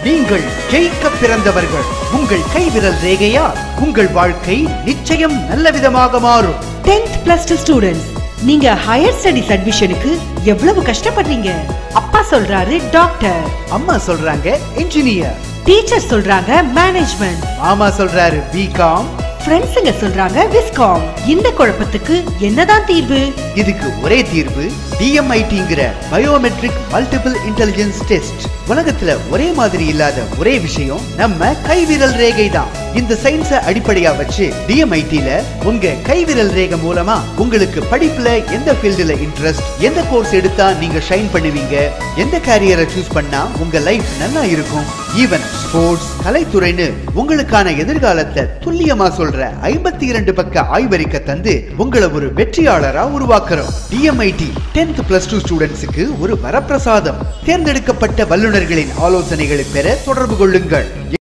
நீங்கள் ஜெயிக்க பிறந்தவர்கள் உங்கள் கைவிரல் ரேகையால் உங்கள் வாழ்க்கை நிச்சயம் நல்ல விதமாக மாறும் 10th பிளஸ் டூ ஸ்டூடெண்ட்ஸ் நீங்க ஹையர் ஸ்டடிஸ் அட்மிஷனுக்கு எவ்வளவு கஷ்டப்படுறீங்க அப்பா சொல்றாரு டாக்டர் அம்மா சொல்றாங்க இன்ஜினியர் டீச்சர் சொல்றாங்க மேனேஜ்மெண்ட் மாமா சொல்றாரு பிகாம் ஃப்ரெண்ட்ஸுங்க சொல்றாங்க விஸ்காம் இந்த குழப்பத்துக்கு என்னதான் தீர்வு இதுக்கு ஒரே தீர்வு டிஎம்ஐடிங்கிற பயோமெட்ரிக் மல்டிபிள் இன்டெலிஜென்ஸ் டெஸ்ட் உலகத்துல ஒரே மாதிரி இல்லாத ஒரே விஷயம் நம்ம கைவிரல் ரேகை தான் இந்த சயின்ஸ அடிப்படையா வச்சு டிஎம்ஐடில உங்க கைவிரல் ரேகை மூலமா உங்களுக்கு படிப்புல எந்த ஃபீல்டுல இன்ட்ரெஸ்ட் எந்த கோர்ஸ் எடுத்தா நீங்க ஷைன் பண்ணுவீங்க எந்த கேரியரை சூஸ் பண்ணா உங்க லைஃப் நல்லா இருக்கும் ஈவன் ஸ்போர்ட்ஸ் கலைத்துறைன்னு உங்களுக்கான எதிர்காலத்தை துல்லியமா சொல்ற ஐம்பத்தி இரண்டு பக்க ஆய்வறிக்கை தந்து உங்களை ஒரு வெற்றியாளரா உருவாக்குறோம் டிஎம்ஐடி டென்த் பிளஸ் டூ ஸ்டூடெண்ட்ஸுக்கு ஒரு வரப்பிரசாதம் தேர்ந்தெடுக்கப்பட்ட வல்லுநர்களின் ஆலோசனைகளை பெற தொடர்பு கொள்ளுங்கள்